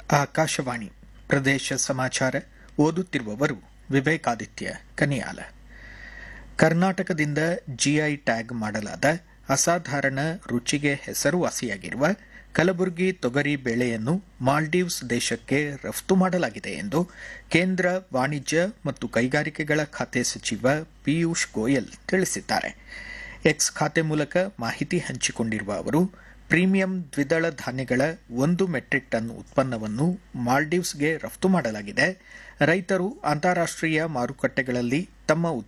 ಆಕಾಶವಾಣಿ ಪ್ರದೇಶ ಸಮಾಚಾರ ಓದುತ್ತಿರುವವರು ವಿವೇಕಾದಿತ್ಯ ಕನಿಯಾಲ ಕರ್ನಾಟಕದಿಂದ ಜಿಐ ಟ್ಯಾಗ್ ಮಾಡಲಾದ ಅಸಾಧಾರಣ ರುಚಿಗೆ ಹೆಸರುವಾಸಿಯಾಗಿರುವ ಕಲಬುರಗಿ ತೊಗರಿ ಬೇಳೆಯನ್ನು ಮಾಲ್ಡೀವ್ಸ್ ದೇಶಕ್ಕೆ ರಫ್ತು ಮಾಡಲಾಗಿದೆ ಎಂದು ಕೇಂದ್ರ ವಾಣಿಜ್ಯ ಮತ್ತು ಕೈಗಾರಿಕೆಗಳ ಖಾತೆ ಸಚಿವ ಪಿಯೂಷ್ ಗೋಯಲ್ ತಿಳಿಸಿದ್ದಾರೆ ಎಕ್ಸ್ ಖಾತೆ ಮೂಲಕ ಮಾಹಿತಿ ಹಂಚಿಕೊಂಡಿರುವ ಅವರು ಪ್ರೀಮಿಯಂ ದ್ವಿದಳ ಧಾನ್ಯಗಳ ಒಂದು ಮೆಟ್ರಿಕ್ ಟನ್ ಉತ್ಪನ್ನವನ್ನು ಮಾಲ್ಡೀವ್ಸ್ಗೆ ರಫ್ತು ಮಾಡಲಾಗಿದೆ ರೈತರು ಅಂತಾರಾಷ್ಟೀಯ ಮಾರುಕಟ್ಟೆಗಳಲ್ಲಿ ತಮ್ಮ